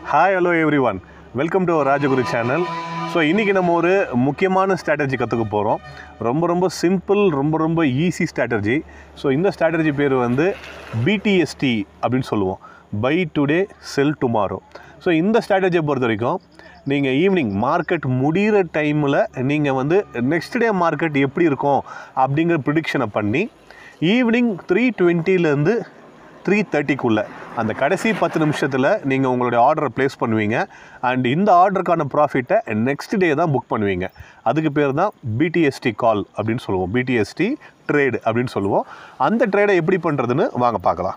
hi hello everyone welcome to Rajaguru channel so இன்றைக்கி நம்ம ஒரு முக்கியமான ஸ்ட்ராட்டஜி கற்றுக்க போகிறோம் ரொம்ப ரொம்ப சிம்பிள் ரொம்ப ரொம்ப ஈஸி ஸ்ட்ராட்டஜி ஸோ இந்த ஸ்ட்ராட்டஜி பேர் வந்து பிடிஎஸ்டி அப்படின்னு சொல்லுவோம் buy today sell tomorrow so இந்த ஸ்ட்ராட்டஜியை பொறுத்த வரைக்கும் நீங்கள் ஈவினிங் மார்க்கெட் முடிகிற டைமில் நீங்கள் வந்து நெக்ஸ்ட் டே மார்க்கெட் எப்படி இருக்கும் அப்படிங்கிற ப்ரிடிக்ஷனை பண்ணி ஈவினிங் த்ரீ டுவெண்ட்டிலேருந்து த்ரீ தேர்ட்டிக்குள்ளே அந்த கடைசி பத்து நிமிஷத்தில் நீங்கள் உங்களுடைய ஆர்டரை ப்ளேஸ் பண்ணுவீங்க அண்ட் இந்த ஆர்டருக்கான ப்ராஃபிட்டை நெக்ஸ்ட் டே தான் புக் பண்ணுவீங்க அதுக்கு பேர் தான் பிடிஎஸ்டி கால் அப்படின்னு சொல்லுவோம் பிடிஎஸ்டி ட்ரேடு அப்படின்னு சொல்லுவோம் அந்த ட்ரேடை எப்படி பண்ணுறதுன்னு வாங்க பார்க்கலாம்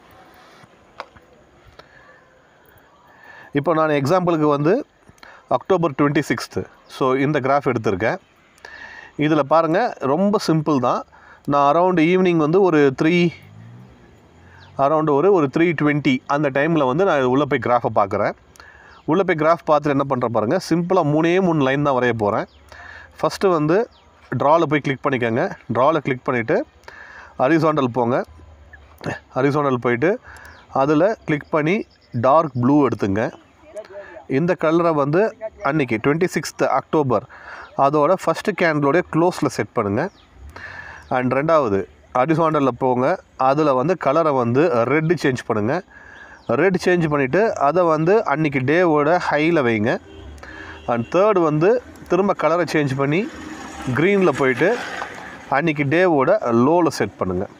இப்போ நான் எக்ஸாம்பிளுக்கு வந்து அக்டோபர் டுவெண்ட்டி சிக்ஸ்த்து ஸோ இந்த கிராஃப் எடுத்திருக்கேன் இதில் பாருங்கள் ரொம்ப சிம்பிள் தான் நான் அரவுண்டு ஈவினிங் வந்து ஒரு த்ரீ அரௌண்டு ஒரு ஒரு த்ரீ டுவெண்ட்டி அந்த டைமில் வந்து நான் உள்ளே போய் கிராஃபை பார்க்குறேன் உள்ளே போய் கிராஃப் பார்த்துட்டு என்ன பண்ணுற பாருங்கள் சிம்பிளாக மூணே மூணு லைன் தான் வரைய போகிறேன் ஃபஸ்ட்டு வந்து ட்ராவில் போய் கிளிக் பண்ணிக்கோங்க ட்ராவில் கிளிக் பண்ணிவிட்டு ஹரிசாண்டல் போங்க ஹரிசாண்டல் போயிட்டு அதில் கிளிக் பண்ணி டார்க் ப்ளூ எடுத்துங்க இந்த கலரை வந்து அன்றைக்கி டுவெண்ட்டி சிக்ஸ்த் அக்டோபர் அதோட ஃபஸ்ட்டு கேண்டலோடைய க்ளோஸில் செட் பண்ணுங்கள் அண்ட் ரெண்டாவது ஹரிசாண்டலில் போங்க அதில் வந்து கலரை வந்து ரெட்டு சேஞ்ச் பண்ணுங்கள் ரெட் சேஞ்ச் பண்ணிவிட்டு அதை வந்து அன்றைக்கி டேவோட ஹையில் வைங்க அண்ட் தேர்ட் வந்து திரும்ப கலரை சேஞ்ச் பண்ணி க்ரீனில் போயிட்டு அன்றைக்கி டேவோட லோவில் செட் பண்ணுங்கள்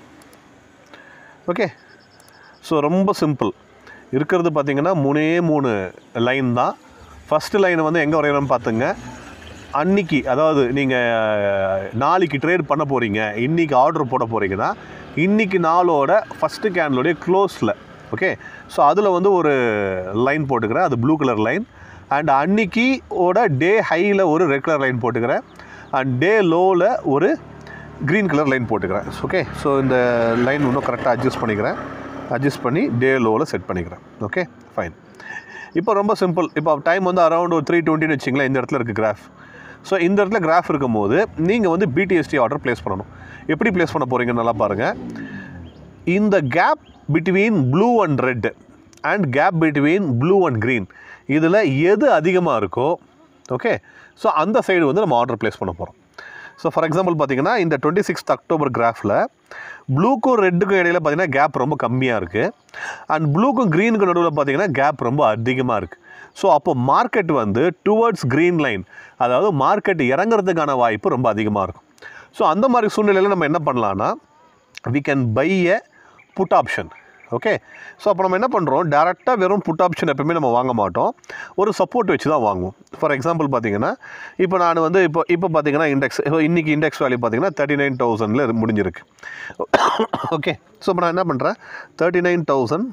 ஓகே ஸோ ரொம்ப சிம்பிள் இருக்கிறது பார்த்திங்கன்னா மூணே மூணு லைன் தான் ஃபஸ்ட்டு லைன் வந்து எங்கே வரையணும்னு பார்த்துங்க அன்னைக்கு அதாவது நீங்கள் நாளைக்கு ட்ரேட் பண்ண போகிறீங்க இன்றைக்கி ஆர்டர் போட போகிறீங்கன்னா இன்றைக்கி நாளோட ஃபஸ்ட்டு கேண்டலோடைய க்ளோஸில் ஓகே ஸோ அதில் வந்து ஒரு லைன் போட்டுக்கிறேன் அது ப்ளூ கலர் லைன் அண்ட் அன்னைக்கு ஓட டே ஹையில் ஒரு ரெட் கலர் லைன் போட்டுக்கிறேன் அண்ட் டே லோவில் ஒரு க்ரீன் கலர் லைன் போட்டுக்கிறேன் ஓகே ஸோ இந்த லைன் இன்னும் கரெக்டாக அட்ஜஸ்ட் பண்ணிக்கிறேன் அட்ஜஸ்ட் பண்ணி டே லோவில் செட் பண்ணிக்கிறேன் ஓகே ஃபைன் இப்போ ரொம்ப சிம்பிள் இப்போ டைம் வந்து அரௌண்ட் ஒரு த்ரீ டுவெண்ட்டின்னு வச்சிங்களேன் இந்த இடத்துல இருக்குது கிராஃப் ஸோ இந்த இடத்துல கிராஃப் இருக்கும் போது நீங்கள் வந்து பிடிஎஸ்டி ஆர்டர் ப்ளேஸ் பண்ணணும் எப்படி ப்ளேஸ் பண்ண போகிறீங்கன்னு நல்லா பாருங்கள் இந்த gap between blue and red and gap between blue and green இதில் எது அதிகமாக இருக்கோ ஓகே ஸோ அந்த சைடு வந்து நம்ம ஆர்டர் ப்ளேஸ் பண்ண போகிறோம் ஸோ ஃபார் எக்ஸாம்பிள் பார்த்தீங்கன்னா இந்த டுவெண்ட்டி சிக்ஸ்த் அக்டோபர் கிராஃபில் ப்ளூக்கும் ரெட்டுக்கும் இடையில பார்த்தீங்கன்னா கேப் ரொம்ப கம்மியாக இருக்குது அண்ட் ப்ளூக்கும் க்ரீனுக்கும் நடுவில் பார்த்தீங்கன்னா கேப் ரொம்ப அதிகமாக இருக்குது ஸோ அப்போ மார்க்கெட் வந்து டுவர்ட்ஸ் க்ரீன் லைன் அதாவது மார்க்கெட் இறங்குறதுக்கான வாய்ப்பு ரொம்ப அதிகமாக இருக்கும் ஸோ அந்த மாதிரி சூழ்நிலையில் நம்ம என்ன பண்ணலான்னா we can buy a put option okay so அப்போ நம்ம என்ன பண்ணுறோம் டேரெக்டாக வெறும் புட் ஆப்ஷன் எப்பவுமே நம்ம வாங்க மாட்டோம் ஒரு சப்போர்ட் வச்சு தான் வாங்குவோம் ஃபார் எக்ஸாம்பிள் பார்த்தீங்கன்னா இப்போ நான் வந்து இப்போ இப்போ பார்த்தீங்கன்னா இண்டெக்ஸ் இப்போ இன்றைக்கி இண்டெக்ஸ் வேல்யூ பார்த்தீங்கன்னா தேர்ட்டி நைன் தௌசண்டில் முடிஞ்சிருக்கு ஓகே ஸோ இப்போ நான் என்ன பண்ணுறேன் thirty nine thousand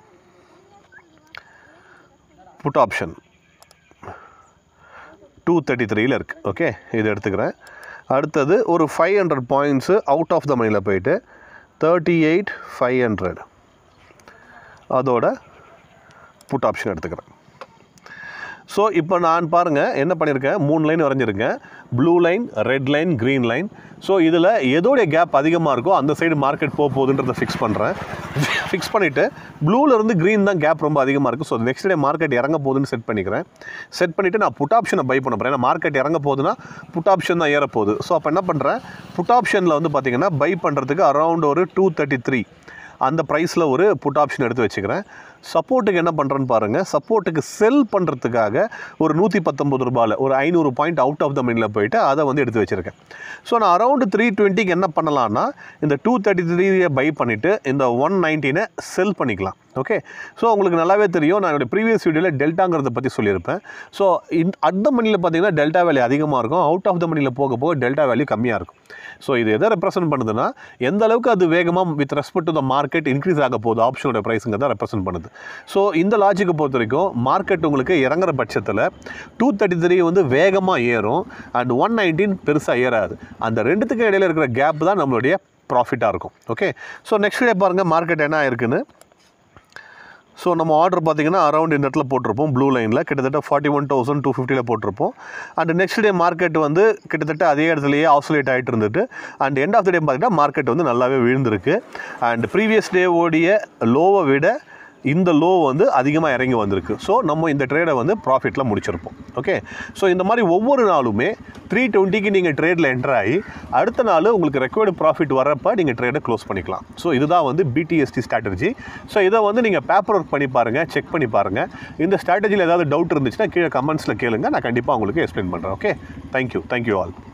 put option two thirty த்ரீயில் இருக்குது ஓகே இது எடுத்துக்கிறேன் அடுத்தது ஒரு five hundred points out of the மணியில் போயிட்டு தேர்ட்டி எயிட் ஃபைவ் ஹண்ட்ரட் அதோட புட் ஆப்ஷன் எடுத்துக்கிறேன் ஸோ இப்போ நான் பாருங்கள் என்ன பண்ணியிருக்கேன் மூணு லைன் வரைஞ்சிருக்கேன் blue line red line green line so இதில் எதோடைய கேப் அதிகமாக இருக்கோ அந்த சைடு மார்க்கெட் போக போகுதுன்றதை ஃபிக்ஸ் பண்ணுறேன் ஃபிக்ஸ் பண்ணிவிட்டு ப்ளூலேருந்து க்ரீன் தான் கேப் ரொம்ப அதிகமாக இருக்குது ஸோ நெக்ஸ்ட் டே மார்க்கெட் இறங்க போகுதுன்னு செட் பண்ணிக்கிறேன் செட் பண்ணிவிட்டு நான் புட் ஆப்ஷனை பை பண்ண போகிறேன் ஏன்னா மார்க்கெட் இறங்க போகுதுன்னா புட் ஆப்ஷன் தான் ஏற போகுது ஸோ அப்போ என்ன பண்ணுறேன் புட் ஆப்ஷனில் வந்து பார்த்திங்கன்னா பை பண்ணுறதுக்கு அரௌண்ட் ஒரு டூ தேர்ட்டி த்ரீ அந்த ப்ரைஸில் ஒரு புட் ஆப்ஷன் எடுத்து வச்சுக்கிறேன் சப்போர்ட்டுக்கு என்ன பண்ணுறேன்னு பாருங்கள் சப்போர்ட்டுக்கு செல் பண்ணுறதுக்காக ஒரு நூற்றி பத்தொம்பது ரூபாயில் ஒரு ஐநூறு பாயிண்ட் அவுட் ஆஃப் த மணியில் போயிட்டு அதை வந்து எடுத்து வச்சுருக்கேன் ஸோ நான் அரௌண்டு த்ரீ டுவெண்ட்டிக்கு என்ன பண்ணலான்னா இந்த டூ தேர்ட்டி த்ரீயை பை பண்ணிவிட்டு இந்த ஒன் நைன்டீனை செல் பண்ணிக்கலாம் ஓகே ஸோ உங்களுக்கு நல்லாவே தெரியும் நான் என்னுடைய ப்ரீவியஸ் வீடியோவில் டெல்டாங்கிறத பற்றி சொல்லியிருப்பேன் ஸோ இன் அட் த மணியில் பார்த்தீங்கன்னா டெல்டா வேல்யூ அதிகமாக இருக்கும் அவுட் ஆஃப் த மணியில் போக போக டெல்டா வேல்யூ கம்மியாக இருக்கும் ஸோ இது எதை ரெப்ரசென்ட் பண்ணுதுன்னா எந்த அளவுக்கு அது வேகமாக with respect to the market increase ஆக போகுது ஆப்ஷனோட ப்ரைஸுங்க தான் ரெப்ரசென்ட் பண்ணுது ஸோ இந்த லாஜிக்கை பொறுத்த வரைக்கும் மார்க்கெட் உங்களுக்கு இறங்குற பட்சத்தில் டூ தேர்ட்டி த்ரீ வந்து வேகமாக ஏறும் அண்ட் ஒன் நைன்டீன் பெருசாக ஏறாது அந்த ரெண்டுத்துக்கும் இடையில இருக்கிற கேப் தான் நம்மளுடைய ப்ராஃபிட்டாக இருக்கும் ஓகே ஸோ நெக்ஸ்ட் டே பாருங்கள் மார்க்கெட் என்ன ஆயிருக்குன்னு ஸோ நம்ம ஆர்டர் பார்த்தீங்கன்னா அரௌண்ட் இந்த இடத்துல போட்டிருப்போம் ப்ளூ லைனில் கிட்டத்தட்ட ஃபார்ட்டி ஒன் தௌசண்ட் டூ ஃபிஃப்டியில் போட்டிருப்போம் அண்ட் நெக்ஸ்ட் டே மார்க்கெட் வந்து கிட்டத்தட்ட அதே இடத்துலையே ஆசோலேட் ஆகிட்டு இருந்துட்டு and end of the day பார்த்தீங்கன்னா மார்க்கெட் வந்து நல்லாவே விழுந்திருக்கு அண்ட் ப்ரீவியஸ் டே ஓடிய லோவை விட இந்த லோ வந்து அதிகமாக இறங்கி வந்திருக்கு ஸோ நம்ம இந்த ட்ரேடை வந்து ப்ராஃபிட்டில் முடிச்சிருப்போம் ஓகே ஸோ இந்த மாதிரி ஒவ்வொரு நாளுமே த்ரீ டுவெண்ட்டிக்கு நீங்கள் ட்ரேடில் என்டர் ஆகி அடுத்த நாள் உங்களுக்கு ரெக்கார்டு ப்ராஃபிட் வரப்போ நீங்கள் ட்ரேடை க்ளோஸ் பண்ணிக்கலாம் ஸோ இதுதான் வந்து பிடிஎஸ்டி ஸ்ட்ராட்டஜி ஸோ இதை வந்து நீங்கள் பேப்பர் ஒர்க் பண்ணி பாருங்கள் செக் பண்ணி பாருங்கள் இந்த ஸ்ட்ராட்டஜியில் ஏதாவது டவுட் இருந்துச்சுன்னா கீழே கமெண்ட்ஸில் கேளுங்க நான் கண்டிப்பாக உங்களுக்கு எக்ஸ்பிளைன் பண்ணுறேன் ஓகே தேங்க்யூ தேங்க்யூ ஆல்